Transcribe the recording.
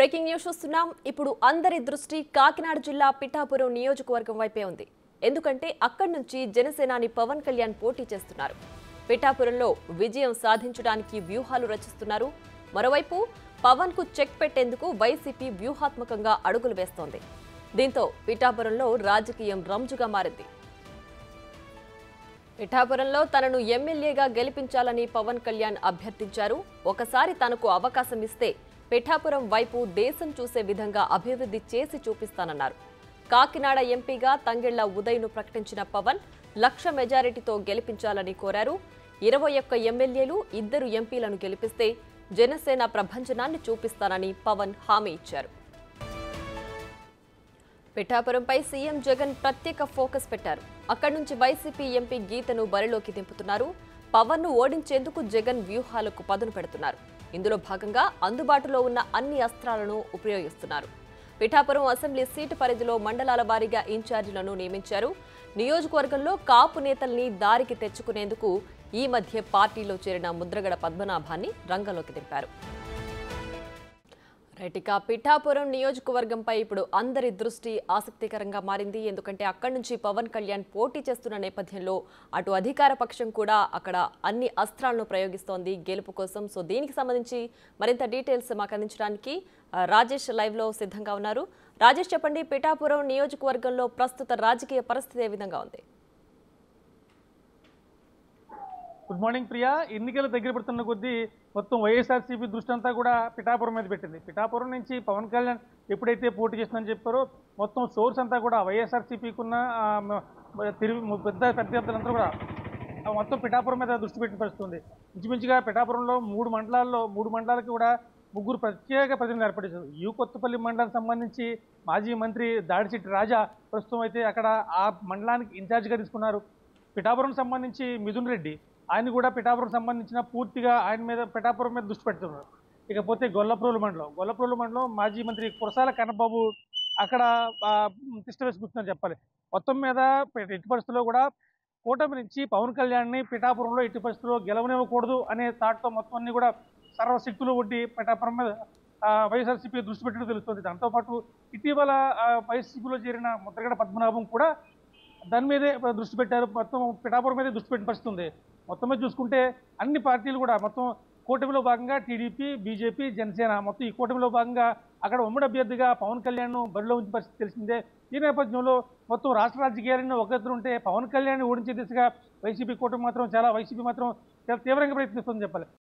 breaking news చూస్తున్నాం ఇప్పుడు అందరి దృష్టి కాకినాడ జిల్లా పిఠాపురం నియోజకవర్గం వైపే ఉంది ఎందుకంటే అక్కడి నుంచి జనసేనాని పవన్ కళ్యాణ్ పోటీ చేస్తున్నారు పిఠాపురంలో విజయం సాధించడానికి వ్యూహాలు రచిస్తున్నారు మరోవైపు పవన్ కు చెక్ పెట్టేందుకు వైసీపీ వ్యూహాత్మకంగా అడుగులు వేస్తోంది దీంతో పిఠాపురంలో రాజకీయం రంజుగా మారింది పిఠాపురంలో తనను ఎమ్మెల్యేగా గెలిపించాలని పవన్ కళ్యాణ్ అభ్యర్థించారు ఒకసారి తనకు అవకాశం ఇస్తే పిఠాపురం వైపు దేశం చూసే విధంగా అభివృద్ధి చేసి చూపిస్తానన్నారు కాకినాడ ఎంపీగా తంగెళ్ల ఉదయ్ను ప్రకటించిన పవన్ లక్ష మెజారిటీతో గెలిపించాలని కోరారు ఇరవై ఒక్క ఎమ్మెల్యేలు ఇద్దరు ఎంపీలను గెలిపిస్తే జనసేన ప్రభంజనాన్ని చూపిస్తానని పవన్ హామీ ఇచ్చారు పిఠాపురంపై సీఎం జగన్ ప్రత్యేక ఫోకస్ పెట్టారు అక్కడి నుంచి వైసీపీ ఎంపీ గీతను బరిలోకి దింపుతున్నారు పవన్ ను ఓడించేందుకు జగన్ వ్యూహాలకు పదును పెడుతున్నారు ఇందులో భాగంగా అందుబాటులో ఉన్న అన్ని అస్త్రాలను ఉపయోగిస్తున్నారు పిఠాపురం అసెంబ్లీ సీటు పరిధిలో మండలాల వారీగా ఇన్ఛార్జీలను నియమించారు నియోజకవర్గంలో కాపు నేతల్ని దారికి తెచ్చుకునేందుకు ఈ మధ్య పార్టీలో చేరిన ముద్రగడ పద్మనాభాన్ని రంగంలోకి దింపారు రైట్ ఇక పిఠాపురం నియోజకవర్గంపై ఇప్పుడు అందరి దృష్టి ఆసక్తికరంగా మారింది ఎందుకంటే అక్కడి నుంచి పవన్ కళ్యాణ్ పోటీ చేస్తున్న నేపథ్యంలో అటు అధికార పక్షం కూడా అక్కడ అన్ని అస్త్రాలను ప్రయోగిస్తోంది గెలుపు కోసం సో దీనికి సంబంధించి మరింత డీటెయిల్స్ మాకు అందించడానికి ఆ, రాజేష్ లైవ్ లో సిద్ధంగా ఉన్నారు రాజేష్ చెప్పండి పిఠాపురం నియోజకవర్గంలో ప్రస్తుత రాజకీయ పరిస్థితి ఏ విధంగా ఉంది గుడ్ మార్నింగ్ ప్రియా ఎన్నికలు దగ్గర పడుతున్న కొద్దీ మొత్తం వైఎస్ఆర్సీపీ దృష్టి అంతా కూడా పిఠాపురం మీద పెట్టింది పిఠాపురం నుంచి పవన్ కళ్యాణ్ ఎప్పుడైతే పోటీ చేస్తుందని చెప్పారో మొత్తం సోర్స్ అంతా కూడా వైఎస్ఆర్సీపీకి ఉన్న ఆ, మ- మ- తిరిగి పెద్ద పెద్దలంతా కూడా ఆ మొత్తం పిఠాపురం మీద దృష్టి పెట్టి పరిస్థితుంది ఇంచుమించుగా పిఠాపురంలో మూడు మండలాల్లో మూడు మండలాలకి కూడా ముగ్గురు ప్రత్యేక ప్రతినిధులు ఏర్పడేశారు యూ కొత్తపల్లి మండలానికి సంబంధించి మాజీ మంత్రి దాడిశెట్టి రాజా ప్రస్తుతం అయితే అక్కడ ఆ మండలానికి ఇన్ఛార్జిగా తీసుకున్నారు పిఠాపురం సంబంధించి మిథున్ రెడ్డి ఆయన కూడా పిఠాపురం సంబంధించిన పూర్తిగా ఆయన మీద పిఠాపురం మీద దృష్టి పెడుతున్నారు ఇకపోతే గొల్లప్రోలు మండలం గొల్లప్రోలు మండలం మాజీ మంత్రి కురసాల కన్నబాబు అక్కడ ఆ, తిష్ట వేసి కూర్చున్నారు చెప్పాలి మొత్తం మీద పె- ఎట్టి పరిస్థితుల్లో కూడా కూటమి నుంచి పవన్ కళ్యాణ్ని పిఠాపురంలో ఎట్టి పరిస్థితుల్లో గెలవనివ్వకూడదు అనే థాట్తో మొత్తం అన్ని కూడా సర్వశక్తులు ఒడ్డి పిఠాపురం మీద ఆ, వైఎస్ఆర్సీపీ దృష్టి పెట్టినట్టు తెలుస్తుంది దాంతోపాటు ఇటీవల ఆ, వైసీపీలో చేరిన ముద్రగడ పద్మనాభం కూడా దాని మీదే దృష్టి పెట్టారు మొత్తం పిఠాపురం మీదే దృష్టి పెట్టిన పరిస్థితి ఉంది మొత్తం మీద చూసుకుంటే అన్ని పార్టీలు కూడా మొత్తం కూటమిలో భాగంగా టీడీపీ బీజేపీ జనసేన మొత్తం ఈ కూటమిలో భాగంగా అక్కడ ఉమ్మడి అభ్యర్థిగా పవన్ కళ్యాణ్ బరిలో ఉంచిన పరిస్థితి తెలిసిందే ఈ నేపథ్యంలో మొత్తం రాష్ట్ర రాజకీయాలన్నీ ఒక ఎత్తున ఉంటే పవన్ కళ్యాణ్ ఓడించే దిశగా వైసీపీ కూటమి మాత్రం చాలా వైసీపీ మాత్రం చాలా తీవ్రంగా ప్రయత్నిస్తుందని చెప్పాలి